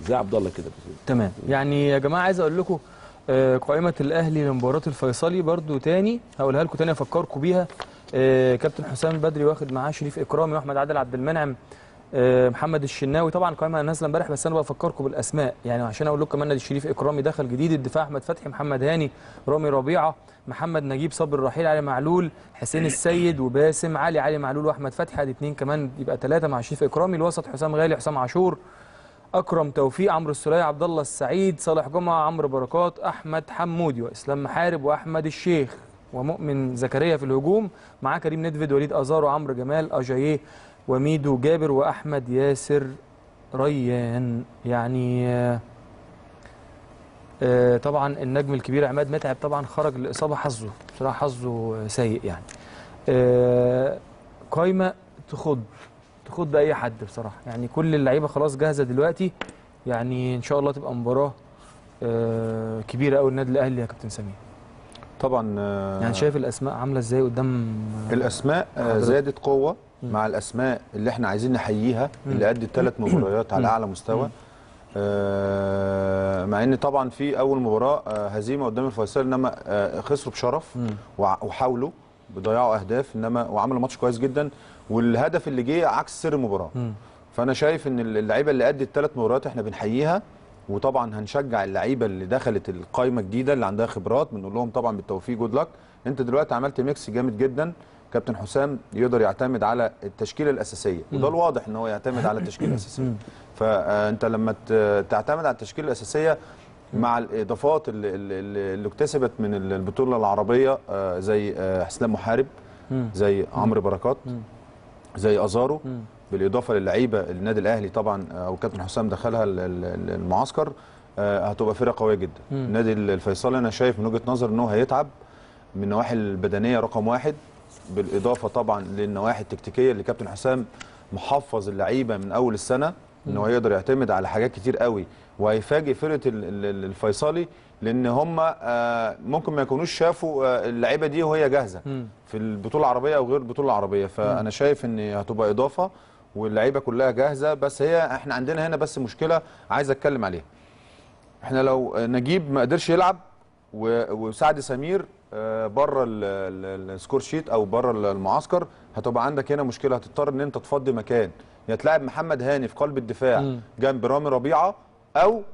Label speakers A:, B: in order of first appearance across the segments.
A: زي عبد الله كده
B: تمام يعني يا جماعه عايز اقول لكم آه، قائمه الاهلي لمباراه الفيصلي برضو تاني هقولها لكم تاني افكركم بيها آه، كابتن حسام بدري واخد معاه شريف اكرامي واحمد عادل عبد المنعم آه، محمد الشناوي طبعا قائمه نازله امبارح بس انا بفكركم بالاسماء يعني عشان اقول لكم كمان نادي شريف اكرامي دخل جديد الدفاع احمد فتحي محمد هاني رامي ربيعه محمد نجيب صبر الرحيل علي معلول حسين السيد وباسم علي علي معلول واحمد فتحي ادي اثنين كمان يبقى ثلاثه مع شريف اكرامي الوسط حسام غالي حسام عاشور اكرم توفيق عمرو السوليه عبد الله السعيد صالح جمعه عمرو بركات احمد حمودي واسلام محارب واحمد الشيخ ومؤمن زكريا في الهجوم معاه كريم ندفد وليد ازار وعمرو جمال اجاييه وميدو جابر واحمد ياسر ريان يعني آه، آه، طبعا النجم الكبير عماد متعب طبعا خرج الاصابه حظه بصراحه حظه سيء يعني آه، قايمه تخض تخض اي حد بصراحه يعني كل اللعيبه خلاص جاهزه دلوقتي يعني ان شاء الله تبقى مباراه آه، كبيره قوي النادي الاهلي يا كابتن سمير
C: طبعا آه،
B: يعني شايف الاسماء عامله ازاي قدام آه،
C: الاسماء آه،
B: حضرتك.
C: زادت قوه مع الاسماء اللي احنا عايزين نحييها اللي ادت ثلاث مباريات على اعلى مستوى آه، مع ان طبعا في اول مباراه آه، هزيمه قدام الفيصل انما آه، خسروا بشرف وع- وحاولوا بيضيعوا اهداف انما وعملوا ماتش كويس جدا والهدف اللي جه عكس سر المباراه فانا شايف ان اللعيبه اللي ادت ثلاث مباريات احنا بنحييها وطبعا هنشجع اللعيبه اللي دخلت القايمه الجديده اللي عندها خبرات بنقول لهم طبعا بالتوفيق جود لك انت دلوقتي عملت ميكس جامد جدا كابتن حسام يقدر يعتمد على التشكيله الاساسيه وده الواضح ان هو يعتمد على التشكيله الاساسيه فانت لما ت- تعتمد على التشكيله الاساسيه مع الاضافات اللي, اللي, اللي اكتسبت من البطوله العربيه آه، زي آه، اسلام محارب زي عمرو بركات زي ازارو بالاضافه للعيبه النادي الاهلي طبعا آه، او كابتن حسام دخلها ال- ال- المعسكر آه، هتبقى فرقه قويه جدا النادي الفيصلي انا شايف من وجهه نظر ان هو هيتعب من النواحي البدنيه رقم واحد بالاضافه طبعا للنواحي التكتيكيه اللي كابتن حسام محفظ اللعيبه من اول السنه ان هو يقدر يعتمد على حاجات كتير قوي وهيفاجئ فرقه ال- ال- ال- الفيصلي لان هم آه، ممكن ما يكونوش شافوا آه، اللعيبه دي وهي جاهزه في البطوله العربيه او غير البطوله العربيه فانا شايف ان هتبقى اضافه واللعيبه كلها جاهزه بس هي احنا عندنا هنا بس مشكله عايز اتكلم عليها احنا لو نجيب ما قدرش يلعب و- وسعد سمير بره السكور شيت او بره المعسكر هتبقى عندك هنا مشكله هتضطر ان انت تفضي مكان يا تلاعب محمد هاني في قلب الدفاع جنب رامي ربيعه او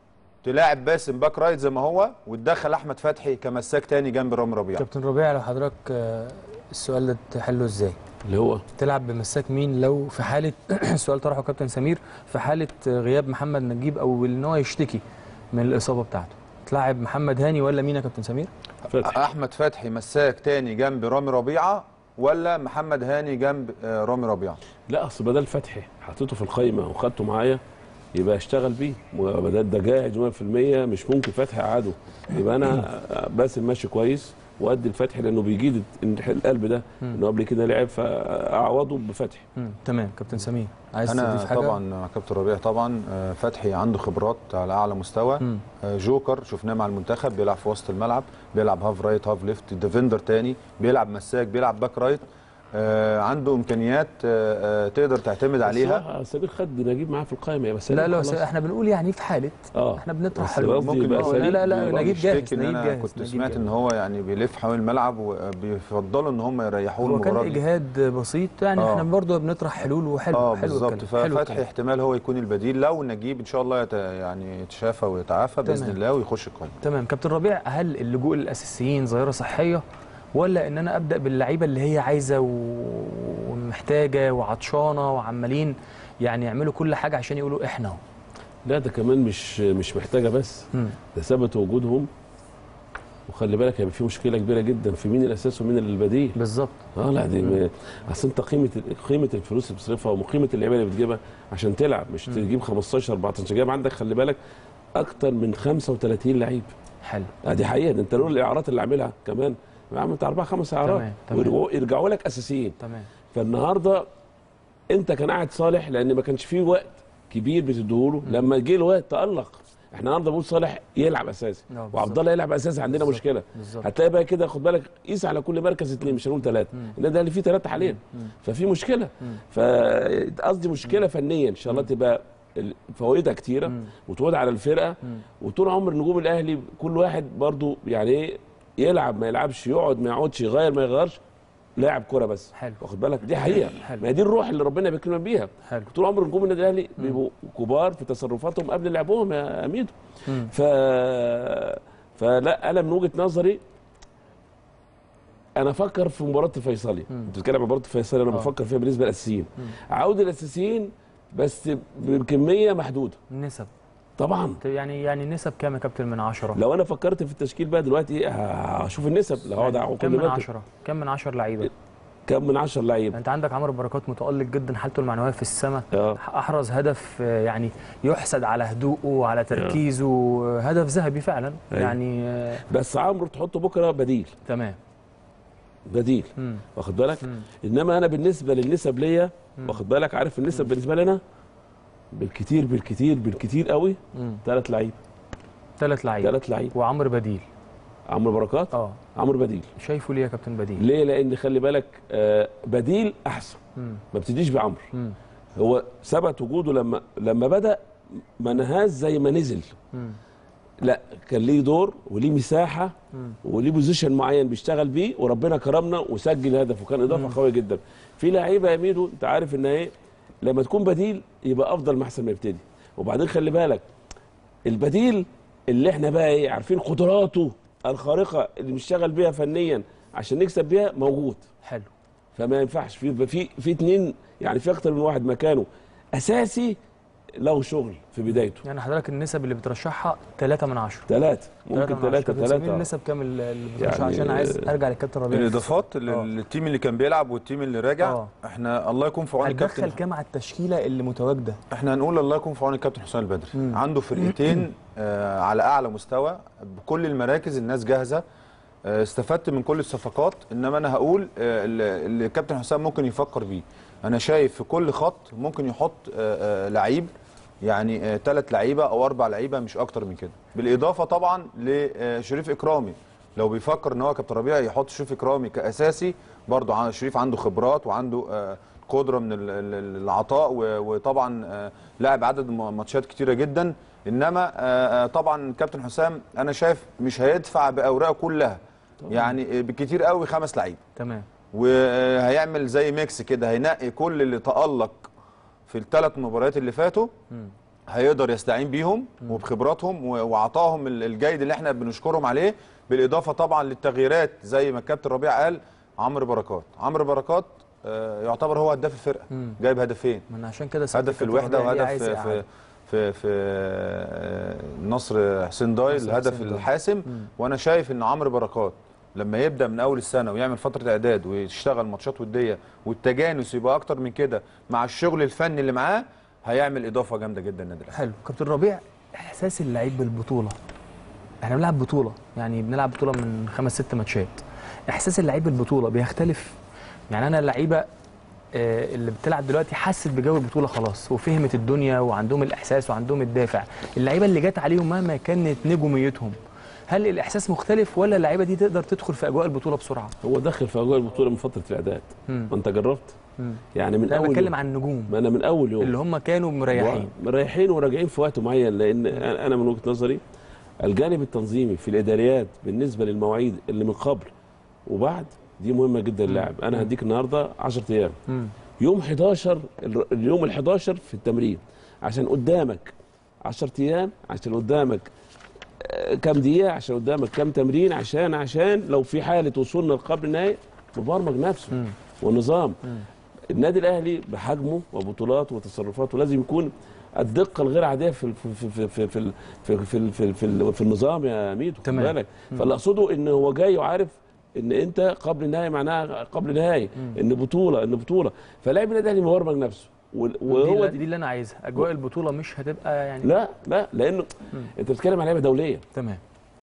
C: تلاعب باسم باك رايت زي ما هو وتدخل احمد فتحي كمساك تاني جنب رامي ربيعه
B: كابتن ربيع لو حضرتك آه، السؤال ده تحله ازاي
A: اللي هو
B: تلعب بمساك مين لو في حاله السؤال طرحه كابتن سمير في حاله غياب محمد نجيب او ان هو يشتكي من الاصابه بتاعته تلعب محمد هاني ولا مين يا كابتن سمير
A: فتحي
C: احمد فتحي مساك تاني جنب رامي ربيعه ولا محمد هاني جنب آه، رامي ربيعه
A: لا اصل بدل فتحي حطيته في القايمه وخدته معايا يبقى اشتغل بيه بدل ده جاهز 100% مش ممكن فتحي اقعده يبقى انا باسم ماشي كويس وادي الفتحي لانه بيجيد القلب ده انه قبل كده لعب فاعوضه بفتحي
B: مم. تمام كابتن سمير عايز
C: انا
B: تضيف حاجه
C: طبعا مع كابتن ربيع طبعا آه، فتحي عنده خبرات على اعلى مستوى
B: مم.
C: آه، جوكر شفناه مع المنتخب بيلعب في وسط الملعب بيلعب هاف رايت هاف ليفت ديفندر تاني بيلعب مساك بيلعب باك رايت آه، عنده امكانيات آه، آه، تقدر تعتمد عليها
A: عليها سمير خد نجيب معاه في القايمه يبقى سليم
B: لا لا
A: خلاص.
B: احنا بنقول يعني في حاله
A: اه
B: احنا بنطرح
A: بس
B: حلول
A: قصدي
C: ممكن
A: يبقى
C: هو-
A: سليم.
B: لا لا لا
C: هو
B: نجيب جاهز
C: بيشتكي ان
B: نجيب
C: انا
B: جاهز
C: كنت
B: نجيب
C: سمعت
B: جاهز.
C: ان هو يعني بيلف حوالين الملعب وبيفضلوا ان هم يريحوه
B: هو كان
C: المباراه دي
B: اجهاد بسيط يعني
C: آه.
B: احنا برضه بنطرح حلول وحلو
C: اه
B: حلو
C: بالظبط
B: الكلام، حلو
C: ففتحي
B: الكلام.
C: احتمال هو يكون البديل لو نجيب ان شاء الله يت... يعني يتشافى ويتعافى باذن
B: تمام.
C: الله ويخش القائمه
B: تمام كابتن ربيع هل اللجوء للاساسيين ظاهره صحيه ولا ان انا ابدا باللعيبه اللي هي عايزه و- ومحتاجه وعطشانه وعمالين يعني يعملوا كل حاجه عشان يقولوا احنا اهو
A: لا ده كمان مش مش محتاجه بس
B: مم.
A: ده ثبت وجودهم وخلي بالك هيبقى في مشكله كبيره جدا في مين الاساس ومين البديل
B: بالظبط
A: اه لا دي م- اصل انت قيمه قيمه الفلوس اللي بتصرفها وقيمه اللعيبه اللي بتجيبها عشان تلعب مش تجيب 15 14 جايب عندك خلي بالك اكتر من 35 لعيب
B: حلو
A: آه دي حقيقه ده انت لولا الاعارات اللي عاملها كمان عملت اربع خمس اعارات
B: تمام، تمام.
A: ويرجعوا يرجعوا لك اساسيين
B: تمام
A: فالنهارده انت كان قاعد صالح لان ما كانش فيه وقت كبير بتديهوله لما جه الوقت تالق احنا النهارده بنقول صالح يلعب اساسي
B: آه، بالظبط.
A: وعبد الله يلعب اساسي عندنا
B: بالظبط،
A: مشكله
B: بالظبط.
A: هتلاقي بقى كده خد بالك قيس على كل مركز اثنين مش هنقول ثلاثه النادي الاهلي فيه ثلاثه حاليا ففي مشكله فقصدي مشكله فنيه ان شاء الله تبقى ال- فوائدها كتيره
B: مم.
A: وتعود على الفرقه
B: مم.
A: وطول عمر نجوم الاهلي كل واحد برضو يعني ايه يلعب ما يلعبش يقعد ما يقعدش يغير ما يغيرش لاعب كوره بس
B: حلو.
A: واخد بالك دي حقيقه
B: حلو.
A: ما هي دي الروح اللي ربنا بيكلمنا بيها
B: حلو
A: طول عمر نجوم النادي الاهلي بيبقوا كبار في تصرفاتهم قبل لعبهم يا اميدو
B: مم.
A: ف فلا انا من وجهه نظري انا افكر في مباراه الفيصلي
B: مم.
A: انت بتتكلم عن مباراه الفيصلي انا
B: آه.
A: بفكر فيها بالنسبه للاساسيين
B: مم.
A: عوده الاساسيين بس بكميه محدوده
B: النسب
A: طبعا
B: طب يعني يعني النسب كام يا كابتن من 10
A: لو انا فكرت في التشكيل بقى دلوقتي ايه هشوف النسب لو هقعد
B: يعني
A: اقعد
B: كام
A: كل
B: من
A: مركز
B: 10 كام من 10 لعيبه
A: كام من 10 لعيبه
B: انت عندك عمرو بركات متالق جدا حالته المعنويه في السماء
A: اه
B: احرز هدف آه، يعني يحسد على هدوءه وعلى تركيزه آه، هدف ذهبي فعلا
A: أيوة.
B: يعني آه،
A: بس عمرو تحطه بكره بديل
B: تمام
A: بديل
B: مم.
A: واخد بالك
B: مم.
A: انما انا بالنسبه للنسب ليا
B: مم.
A: واخد بالك عارف النسب بالنسبه لي انا بالكتير بالكتير بالكتير قوي
B: مم.
A: ثلاث لعيبه
B: ثلاث لعيبه
A: ثلاث لعيبه
B: وعمرو بديل
A: عمرو بركات
B: اه
A: عمرو بديل
B: شايفه ليه يا كابتن بديل
A: ليه لان خلي بالك آه بديل احسن
B: مم.
A: ما بتديش بعمرو
B: مم.
A: هو ثبت وجوده لما لما بدا ما نهاش زي ما نزل
B: مم.
A: لا كان ليه دور وليه مساحه
B: مم.
A: وليه بوزيشن معين بيشتغل بيه وربنا كرمنا وسجل هدف وكان اضافه
B: مم.
A: قويه جدا في لعيبه يا ميدو انت عارف ان ايه لما تكون بديل يبقى افضل ما احسن ما يبتدي وبعدين خلي بالك البديل اللي احنا بقى ايه عارفين قدراته الخارقه اللي بيشتغل بيها فنيا عشان نكسب بيها موجود
B: حلو
A: فما ينفعش في في في اتنين يعني في اكتر من واحد مكانه اساسي له شغل في بدايته
B: يعني حضرتك النسب اللي بترشحها 3 من 10
A: ثلاثه ممكن ثلاثه ثلاثه
B: النسب كام اللي بترشحها
A: يعني،
B: عشان عايز
A: آه،
B: ارجع للكابتن ربيع
C: الاضافات
B: آه.
C: للتيم اللي كان بيلعب والتيم اللي راجع
B: آه.
C: احنا الله يكون في عون
B: هتدخل
C: الكابتن
B: كام على التشكيله اللي متواجده
C: احنا هنقول الله يكون في عون الكابتن حسام البدري
B: مم.
C: عنده فرقتين آه على اعلى مستوى بكل المراكز الناس جاهزه آه استفدت من كل الصفقات انما انا هقول آه اللي اللي الكابتن حسام ممكن يفكر بيه انا شايف في كل خط ممكن يحط آه آه لعيب يعني ثلاث لعيبه او اربع لعيبه مش اكتر من كده بالاضافه طبعا لشريف اكرامي لو بيفكر ان هو كابتن ربيع يحط شريف اكرامي كاساسي برضه ع- شريف عنده خبرات وعنده آه، قدره من ال- ال- العطاء و- وطبعا آه، لاعب عدد م- ماتشات كتيره جدا انما آه، آه، طبعا كابتن حسام انا شايف مش هيدفع باوراقه كلها يعني آه، بالكتير قوي خمس لعيبه
B: تمام
C: وهيعمل زي ميكس كده هينقي كل اللي تألق في الثلاث مباريات اللي فاتوا
B: مم.
C: هيقدر يستعين بيهم وبخبراتهم و- وعطائهم ال- الجيد اللي احنا بنشكرهم عليه بالاضافه طبعا للتغييرات زي ما الكابتن ربيع قال عمرو بركات عمرو بركات آه، يعتبر هو هداف الفرقه
B: مم.
C: جايب هدفين
B: ما انا عشان كده سألت
C: هدف في
B: الكابتن
C: الوحده
B: ربيع ليه
C: وهدف
B: عايز
C: في
B: يقعد.
C: في في, في آه، نصر حسين داي
B: نصر
C: الهدف
B: حسين داي.
C: الحاسم
B: مم.
C: وانا شايف ان عمرو بركات لما يبدا من اول السنه ويعمل فتره اعداد ويشتغل ماتشات وديه والتجانس يبقى اكتر من كده مع الشغل الفني اللي معاه هيعمل اضافه جامده جدا للنادي الاهلي
B: حلو كابتن ربيع احساس اللعيب بالبطوله احنا بنلعب بطوله يعني بنلعب بطوله من خمس ست ماتشات احساس اللعيب بالبطوله بيختلف يعني انا اللعيبه آه، اللي بتلعب دلوقتي حست بجو البطوله خلاص وفهمت الدنيا وعندهم الاحساس وعندهم الدافع اللعيبه اللي جت عليهم مهما كانت نجوميتهم هل الاحساس مختلف ولا اللعيبه دي تقدر تدخل في اجواء البطوله بسرعه
A: هو داخل في اجواء البطوله من فتره الاعداد
B: مم.
A: ما انت جربت
B: مم.
A: يعني من
B: لا
A: اول
B: بتكلم
A: يوم.
B: عن النجوم
A: ما انا من اول يوم
B: اللي هم كانوا مريحين
A: مريحين وراجعين في وقت معين لان انا أنا من وجهه نظري الجانب التنظيمي في الاداريات بالنسبه للمواعيد اللي من قبل وبعد دي مهمه جدا للاعب انا هديك النهارده 10 ايام
B: مم.
A: يوم 11 ال- اليوم ال 11 في التمرين عشان قدامك 10 ايام عشان قدامك آه، كام دقيقه عشان قدامك كام تمرين عشان عشان لو في حاله وصولنا لقبل النهائي مبرمج نفسه
B: مم.
A: والنظام
B: مم.
A: النادي الاهلي بحجمه وبطولاته وتصرفاته لازم يكون الدقه الغير عاديه في في في في في في في, في, في, في, في النظام يا ميدو خد
B: تمام.
A: بالك فاللي اقصده ان هو جاي وعارف ان انت قبل النهائي معناها قبل النهائي ان بطوله ان بطوله فلاعب النادي الاهلي مبرمج نفسه وال-
B: وهو
A: وهو
B: دي, دي اللي انا عايزها اجواء البطوله مش هتبقى يعني
A: لا لا لانه انت بتتكلم على لعبه دوليه
B: تمام